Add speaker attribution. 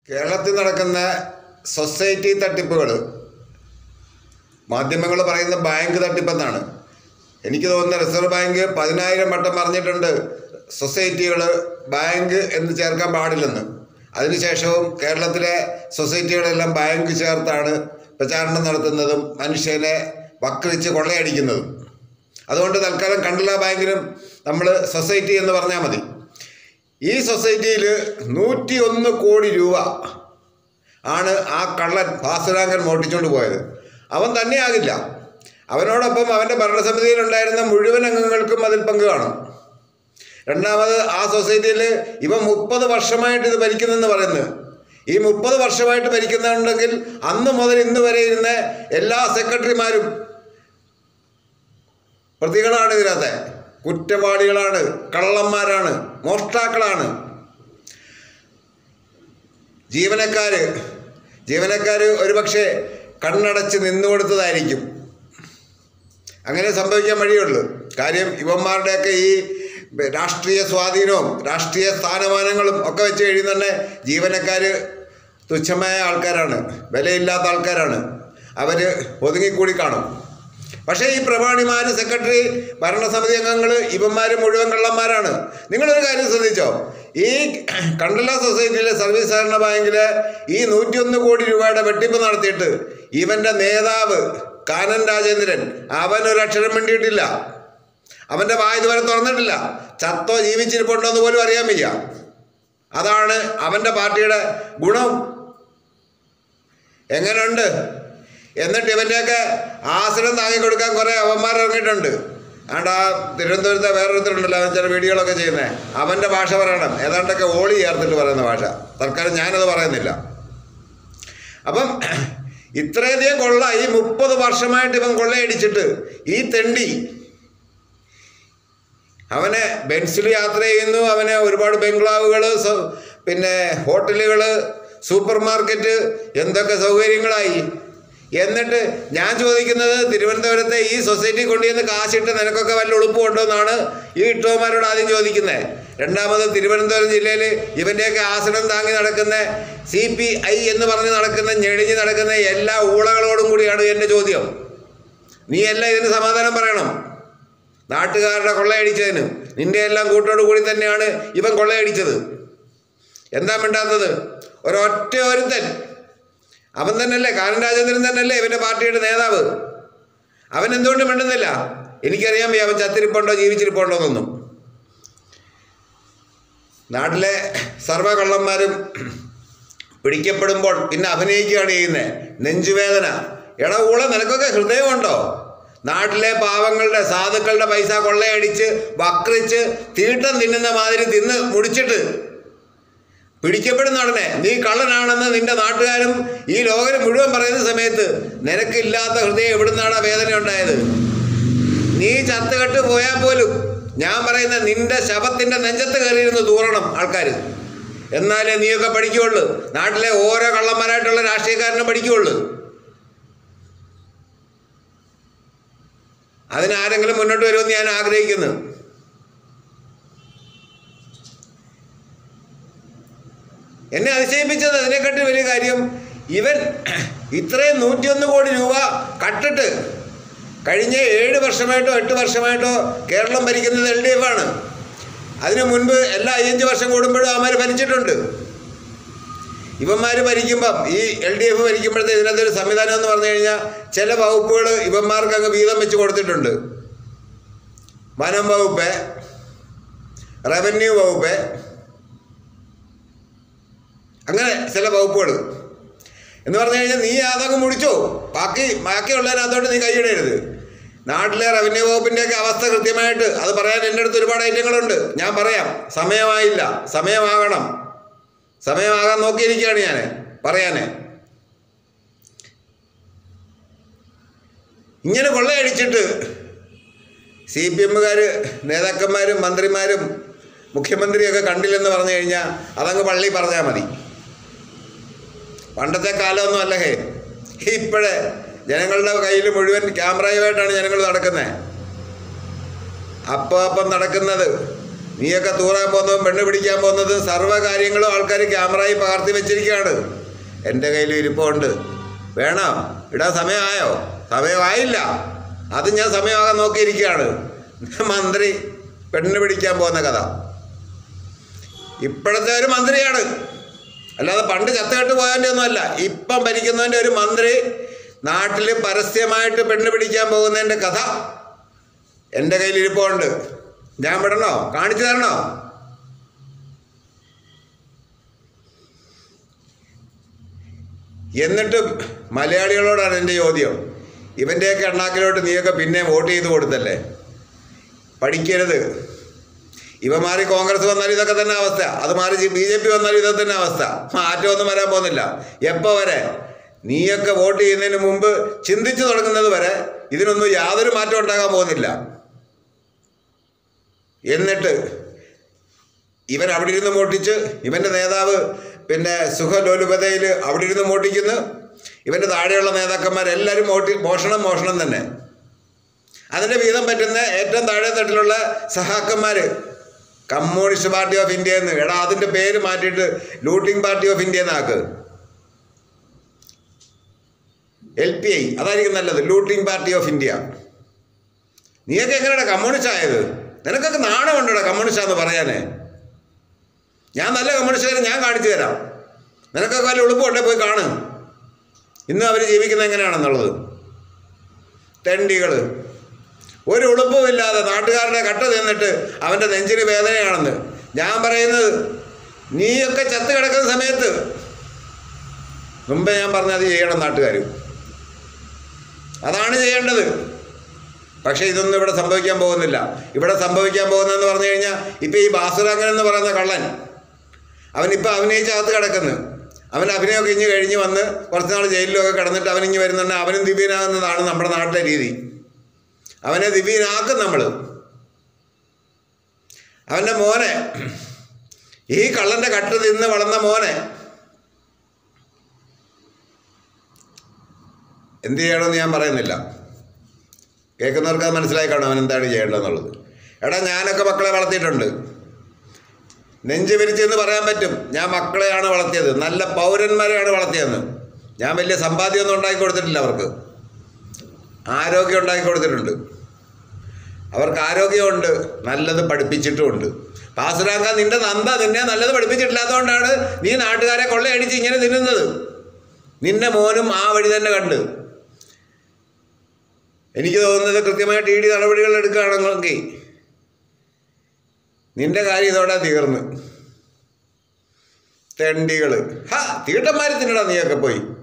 Speaker 1: കേരളത്തിൽ നടക്കുന്ന സൊസൈറ്റി തട്ടിപ്പുകൾ മാധ്യമങ്ങൾ പറയുന്ന ബാങ്ക് തട്ടിപ്പെന്നാണ് എനിക്ക് തോന്നുന്ന റിസർവ് ബാങ്ക് പതിനായിരം വട്ടം പറഞ്ഞിട്ടുണ്ട് സൊസൈറ്റികൾ ബാങ്ക് എന്ന് ചേർക്കാൻ പാടില്ലെന്ന് അതിനുശേഷവും കേരളത്തിലെ സൊസൈറ്റികളെല്ലാം ബാങ്ക് ചേർത്താണ് പ്രചാരണം നടത്തുന്നതും മനുഷ്യനെ വക്രിച്ച് കൊള്ളയടിക്കുന്നതും അതുകൊണ്ട് തൽക്കാലം കണ്ടല ബാങ്കിലും നമ്മൾ സൊസൈറ്റി എന്ന് പറഞ്ഞാൽ മതി ഈ സൊസൈറ്റിയിൽ നൂറ്റി ഒന്ന് കോടി രൂപ ആണ് ആ കള്ളൻ ഭാസുരാങ്കൻ മോട്ടിച്ചുകൊണ്ട് പോയത് അവൻ തന്നെയാകില്ല അവനോടൊപ്പം അവൻ്റെ ഭരണസമിതിയിലുണ്ടായിരുന്ന മുഴുവൻ അംഗങ്ങൾക്കും അതിൽ പങ്ക് കാണും രണ്ടാമത് ആ സൊസൈറ്റിയിൽ ഇവ മുപ്പത് വർഷമായിട്ട് ഇത് ഭരിക്കുന്നെന്ന് പറയുന്നത് ഈ മുപ്പത് വർഷമായിട്ട് ഭരിക്കുന്നുണ്ടെങ്കിൽ അന്ന് മുതൽ ഇന്ന് വരെ ഇരുന്ന എല്ലാ സെക്രട്ടറിമാരും പ്രതികളാണ് ഇതിനകത്തെ കുറ്റവാളികളാണ് കള്ളന്മാരാണ് മോഷ്ടാക്കളാണ് ജീവനക്കാര് ജീവനക്കാര് ഒരുപക്ഷെ കണ്ണടച്ച് നിന്നു കൊടുത്തതായിരിക്കും അങ്ങനെ സംഭവിക്കാൻ വഴിയുള്ളൂ കാര്യം ഇവന്മാരുടെയൊക്കെ ഈ രാഷ്ട്രീയ സ്വാധീനവും രാഷ്ട്രീയ സ്ഥാനമാനങ്ങളും ഒക്കെ വെച്ച് കഴിയുന്ന തന്നെ ജീവനക്കാർ തുച്ഛമായ ആൾക്കാരാണ് വിലയില്ലാത്ത ആൾക്കാരാണ് അവർ ഒതുങ്ങിക്കൂടി കാണും പക്ഷേ ഈ പ്രമാണിമാർ സെക്രട്ടറി ഭരണസമിതി അംഗങ്ങൾ ഇവന്മാർ മുഴുവൻ കള്ളന്മാരാണ് നിങ്ങളൊരു കാര്യം ശ്രദ്ധിച്ചോ ഈ കണ്ടല സൊസൈറ്റിയിലെ സർവീസ് സഹകരണ ബാങ്കിലെ ഈ നൂറ്റിയൊന്ന് കോടി രൂപയുടെ വെട്ടിപ്പ് നടത്തിയിട്ട് ഇവൻ്റെ നേതാവ് കാനൻ രാജേന്ദ്രൻ അവൻ ഒരു അക്ഷരം വേണ്ടിയിട്ടില്ല അവൻ്റെ വായ ഇതുവരെ തുറന്നിട്ടില്ല ചത്തോ ജീവിച്ചിരിപ്പുണ്ടോ എന്ന് പോലും അറിയാൻ വയ്യ അതാണ് അവൻ്റെ പാർട്ടിയുടെ ഗുണം എങ്ങനെയുണ്ട് എന്നിട്ട് ഇവൻ്റെയൊക്കെ ആസനം താങ്ങി കൊടുക്കാൻ കുറേ അവന്മാർ ഇറങ്ങിയിട്ടുണ്ട് ആണ്ട് ആ തിരുവനന്തപുരത്തെ വേറൊരുത്തരുണ്ടല്ലോ അവൻ ചില വീഡിയോകളൊക്കെ ചെയ്യുന്നത് അവൻ്റെ ഭാഷ പറയണം ഏതാണ്ടൊക്കെ ഓളി ചേർത്തിട്ട് പറയുന്ന ഭാഷ തൽക്കാലം ഞാനത് പറയുന്നില്ല അപ്പം ഇത്രയധികം കൊള്ള ഈ മുപ്പത് വർഷമായിട്ട് ഇവൻ കൊള്ളയടിച്ചിട്ട് ഈ തെണ്ടി അവനെ ബെൻസിൽ യാത്ര ചെയ്യുന്നു അവന് ഒരുപാട് ബംഗ്ലാവുകൾ പിന്നെ ഹോട്ടലുകൾ സൂപ്പർ മാർക്കറ്റ് എന്തൊക്കെ സൗകര്യങ്ങളായി എന്നിട്ട് ഞാൻ ചോദിക്കുന്നത് തിരുവനന്തപുരത്തെ ഈ സൊസൈറ്റി കൊണ്ടുചെന്ന് കാശിട്ട് നിനക്കൊക്കെ വല്ല ഉളുപ്പുണ്ടോ എന്നാണ് ഈ ഇട്ടോമാരോട് ആദ്യം ചോദിക്കുന്നത് രണ്ടാമത് തിരുവനന്തപുരം ജില്ലയിൽ ഇവൻ്റെയൊക്കെ ആസനം താങ്ങി നടക്കുന്ന സി പി ഐ എന്ന് പറഞ്ഞ് നടക്കുന്ന ഞെടിഞ്ഞ് നടക്കുന്ന എല്ലാ ഊളകളോടും കൂടിയാണ് എൻ്റെ ചോദ്യം നീ എല്ലാം ഇതിന് സമാധാനം പറയണം നാട്ടുകാരുടെ കൊള്ളയടിച്ചതിന് നിന്റെ എല്ലാം കൂട്ടോട് കൂടി തന്നെയാണ് ഇവൻ കൊള്ളയടിച്ചത് എന്താ മിണ്ടാത്തത് ഒരൊറ്റ ഒരുത്തൻ അവൻ തന്നെയല്ലേ കാനൻ രാജേന്ദ്രൻ തന്നെയല്ലേ ഇവൻ്റെ പാർട്ടിയുടെ നേതാവ് അവൻ എന്തുകൊണ്ട് മിണ്ടുന്നില്ല എനിക്കറിയാൻ വയ്യ അവൻ ചത്തിരിപ്പുണ്ടോ ജീവിച്ചിരിപ്പുണ്ടോ എന്നൊന്നും നാട്ടിലെ സർവ്വകള്ളന്മാരും പിടിക്കപ്പെടുമ്പോൾ പിന്നെ അഭിനയിക്കുകയാണ് ചെയ്യുന്നത് നെഞ്ചുവേദന എടാ ഊള നിനക്കൊക്കെ ഹൃദയമുണ്ടോ നാട്ടിലെ പാവങ്ങളുടെ സാധുക്കളുടെ പൈസ കൊള്ളയടിച്ച് വക്രിച്ച് തീട്ടം തിന്നുന്ന മാതിരി തിന്ന് മുടിച്ചിട്ട് പിടിക്കപ്പെടുന്ന ഉടനെ നീ കള്ളനാണെന്ന് നിന്റെ നാട്ടുകാരും ഈ ലോകം മുഴുവൻ പറയുന്ന സമയത്ത് നിനക്കില്ലാത്ത ഹൃദയം എവിടുന്നാണ് വേദന ഉണ്ടായത് നീ ചത്തുകെട്ട് പോയാൽ പോലും ഞാൻ പറയുന്ന നിന്റെ ശവത്തിന്റെ നെഞ്ചത്ത് കയറിയിരുന്ന് തൂറണം ആൾക്കാർ എന്നാലേ നീയൊക്കെ പഠിക്കുകയുള്ളൂ നാട്ടിലെ ഓരോ കള്ളന്മാരായിട്ടുള്ള രാഷ്ട്രീയക്കാരനും പഠിക്കുകയുള്ളൂ അതിനാരെങ്കിലും മുന്നോട്ട് വരുമെന്ന് ഞാൻ ആഗ്രഹിക്കുന്നു എന്നെ അതിശയിപ്പിച്ചത് അതിനെക്കാട്ടി വലിയ കാര്യം ഇവൻ ഇത്രയും നൂറ്റിയൊന്ന് കോടി രൂപ കട്ടിട്ട് കഴിഞ്ഞ ഏഴ് വർഷമായിട്ടോ എട്ട് വർഷമായിട്ടോ കേരളം ഭരിക്കുന്നത് എൽ ഡി എഫ് ആണ് അതിനു മുൻപ് എല്ലാ അയ്യഞ്ച് വർഷം കൂടുമ്പോഴും അവന്മാർ ഭരിച്ചിട്ടുണ്ട് ഇവന്മാർ ഭരിക്കുമ്പം ഈ എൽ ഡി എഫ് ഭരിക്കുമ്പോഴത്തെ ഇതിനകത്ത് ഒരു സംവിധാനം എന്ന് പറഞ്ഞു കഴിഞ്ഞാൽ ചില വകുപ്പുകൾ ഇവന്മാർക്ക് അങ്ങ് വീതം വെച്ച് കൊടുത്തിട്ടുണ്ട് വനം വകുപ്പ് റവന്യൂ വകുപ്പ് അങ്ങനെ ചില വകുപ്പുകൾ എന്ന് പറഞ്ഞു കഴിഞ്ഞാൽ നീ അതങ്ങ് മുടിച്ചോ ബാക്കി ബാക്കിയുള്ളതിനകത്തോട്ട് നീ കൈയിടരുത് നാട്ടിലെ റവന്യൂ വകുപ്പിൻ്റെയൊക്കെ അവസ്ഥ കൃത്യമായിട്ട് അത് പറയാൻ എൻ്റെ അടുത്ത് ഒരുപാട് ഐറ്റങ്ങളുണ്ട് ഞാൻ പറയാം സമയമായില്ല സമയമാകണം സമയമാകാൻ നോക്കിയിരിക്കുകയാണ് ഞാൻ പറയാനേ ഇങ്ങനെ കൊള്ളയടിച്ചിട്ട് സി പി എമ്മുകാർ നേതാക്കന്മാരും മന്ത്രിമാരും മുഖ്യമന്ത്രിയൊക്കെ കണ്ടില്ലെന്ന് പറഞ്ഞു കഴിഞ്ഞാൽ അതങ്ങ് പള്ളി പറഞ്ഞാൽ മതി പണ്ടത്തെ കാലമൊന്നും അല്ല ഹേ ഇപ്പോഴേ ജനങ്ങളുടെ കയ്യിൽ മുഴുവൻ ക്യാമറയുമായിട്ടാണ് ജനങ്ങൾ നടക്കുന്നത് അപ്പം അപ്പം നടക്കുന്നത് നീയൊക്കെ തൂറാൻ പോകുന്നതും പെണ്ണ് പിടിക്കാൻ പോകുന്നതും സർവ്വ കാര്യങ്ങളും ആൾക്കാർ ക്യാമറയിൽ പകർത്തി വെച്ചിരിക്കുകയാണ് എൻ്റെ കയ്യിൽ ഇരിപ്പുണ്ട് വേണോ ഇടാൻ സമയമായോ സമയമായില്ല അത് ഞാൻ സമയമാകാൻ നോക്കിയിരിക്കുകയാണ് മന്ത്രി പെണ്ണ് പിടിക്കാൻ പോകുന്ന കഥ ഇപ്പോഴത്തെ ഒരു മന്ത്രിയാണ് അല്ലാതെ പണ്ട് ചത്തുകെട്ട് പോയതിൻ്റെ ഒന്നുമല്ല ഇപ്പം ഭരിക്കുന്നതിൻ്റെ ഒരു മന്ത്രി നാട്ടിൽ പരസ്യമായിട്ട് പെണ്ണ് പിടിക്കാൻ പോകുന്നതിൻ്റെ കഥ എൻ്റെ കയ്യിൽ ഇരിപ്പുണ്ട് ഞാൻ വിടണോ കാണിച്ചു തരണോ എന്നിട്ടും മലയാളികളോടാണ് എൻ്റെ ചോദ്യം ഇവൻ്റെയൊക്കെ എണ്ണാക്കിലോട്ട് നീയൊക്കെ പിന്നെ വോട്ട് ചെയ്ത് കൊടുത്തല്ലേ പഠിക്കരുത് ഇവ മാറി കോൺഗ്രസ് വന്നാൽ ഇതൊക്കെ തന്നെ അവസ്ഥ അത് മാറി ബി ജെ പി വന്നാൽ ഇതൊക്കെ തന്നെ അവസ്ഥ മാറ്റമൊന്നും വരാൻ പോകുന്നില്ല എപ്പോൾ വരെ നീയൊക്കെ വോട്ട് ചെയ്യുന്നതിന് മുമ്പ് ചിന്തിച്ചു തുടങ്ങുന്നത് വരെ ഇതിനൊന്നും യാതൊരു മാറ്റം ഉണ്ടാകാൻ പോകുന്നില്ല എന്നിട്ട് ഇവൻ അവിടെ ഇരുന്ന് മോട്ടിച്ച് ഇവൻ്റെ നേതാവ് പിന്നെ സുഖലോലുപതയിൽ അവിടെ ഇരുന്ന് മോട്ടിക്കുന്നു ഇവൻ്റെ താഴെയുള്ള നേതാക്കന്മാരെല്ലാവരും മോട്ടി മോഷണം മോഷണം തന്നെ അതിൻ്റെ വീതം പറ്റുന്ന ഏറ്റവും താഴെ തട്ടിലുള്ള സഹാക്കന്മാർ കമ്മ്യൂണിസ്റ്റ് പാർട്ടി ഓഫ് ഇന്ത്യ എന്ന് എടാ അതിൻ്റെ പേര് മാറ്റിയിട്ട് ലൂട്ടിംഗ് പാർട്ടി ഓഫ് ഇന്ത്യ എന്നാക്ക് എൽ പി ഐ അതായിരിക്കും നല്ലത് ലൂട്ടിംഗ് പാർട്ടി ഓഫ് ഇന്ത്യ നീയൊക്കെ എങ്ങനെയാടാ കമ്മ്യൂണിസ്റ്റ് ആയത് നിനക്കൊക്കെ നാണമുണ്ടോടാ കമ്മ്യൂണിസ്റ്റ് എന്ന് പറയാനേ ഞാൻ നല്ല കമ്മ്യൂണിസ്റ്റുകാരെ ഞാൻ കാണിച്ചു തരാം നിനക്കൊക്കെ വല്ല എളുപ്പമുണ്ടേ പോയി കാണും ഇന്നും അവർ ജീവിക്കുന്നത് എങ്ങനെയാണെന്നുള്ളത് തെണ്ടികൾ ഒരു ഉളുപ്പുമില്ലാതെ നാട്ടുകാരുടെ കട്ട തിന്നിട്ട് അവൻ്റെ നെഞ്ചിന് വേദനയാണെന്ന് ഞാൻ പറയുന്നത് നീയൊക്കെ ചത്ത് കിടക്കുന്ന സമയത്ത് മുമ്പേ ഞാൻ പറഞ്ഞത് ചെയ്യണം നാട്ടുകാർ അതാണ് ചെയ്യേണ്ടത് പക്ഷേ ഇതൊന്നും ഇവിടെ സംഭവിക്കാൻ പോകുന്നില്ല ഇവിടെ സംഭവിക്കാൻ പോകുന്നതെന്ന് പറഞ്ഞു കഴിഞ്ഞാൽ ഇപ്പം ഈ ബാസുരാങ്ങൻ എന്ന് പറയുന്ന കള്ളൻ അവനിപ്പോൾ അഭിനയിച്ച് അകത്ത് കിടക്കുന്നു അവൻ അഭിനയമൊക്കെ ഇഞ്ഞ് കഴിഞ്ഞ് വന്ന് കുറച്ച് നാൾ ജയിലിലൊക്കെ കിടന്നിട്ട് അവൻ ഇഞ്ഞ് വരുന്നുണ്ട് അവനും ദിവ്യനാകുന്നതാണ് നമ്മുടെ നാട്ടിലെ രീതി അവനെ ദിവ്യനാക്കും നമ്മൾ അവൻ്റെ മോനെ ഈ കള്ളൻ്റെ കട്ട് തിന്ന് വളർന്ന മോനെ എന്ത് ചെയ്യണമെന്ന് ഞാൻ പറയുന്നില്ല കേൾക്കുന്നവർക്ക് അത് മനസ്സിലായി കാണും അവൻ എന്താണ് ചെയ്യേണ്ടതെന്നുള്ളത് എടാ ഞാനൊക്കെ മക്കളെ വളർത്തിയിട്ടുണ്ട് നെഞ്ച് വിരിച്ചെന്ന് പറയാൻ പറ്റും ഞാൻ മക്കളെയാണ് വളർത്തിയത് നല്ല പൗരന്മാരെയാണ് വളർത്തിയതെന്ന് ഞാൻ വലിയ സമ്പാദ്യമൊന്നും ഉണ്ടാക്കി കൊടുത്തിട്ടില്ല അവർക്ക് ആരോഗ്യം ഉണ്ടാക്കി കൊടുത്തിട്ടുണ്ട് അവർക്ക് ആരോഗ്യമുണ്ട് നല്ലത് പഠിപ്പിച്ചിട്ടുമുണ്ട് പാസുരാങ്ക നിന്റെ നന്ദ നിന്നെ നല്ലത് പഠിപ്പിച്ചിട്ടില്ലാത്തതുകൊണ്ടാണ് നീ നാട്ടുകാരെ കൊള്ളയടിച്ച് ഇങ്ങനെ തിന്നുന്നത് നിന്റെ മോനും ആ വഴി തന്നെ കണ്ട് എനിക്ക് തോന്നുന്നത് കൃത്യമായിട്ട് ഇ ഡി നടപടികൾ എടുക്കുകയാണെങ്കിൽ നിന്റെ കാര്യം ഇതോടെ തീർന്ന് തെണ്ടികൾ ഹാ തീട്ടന്മാർ തിന്നടാ നീയൊക്കെ പോയി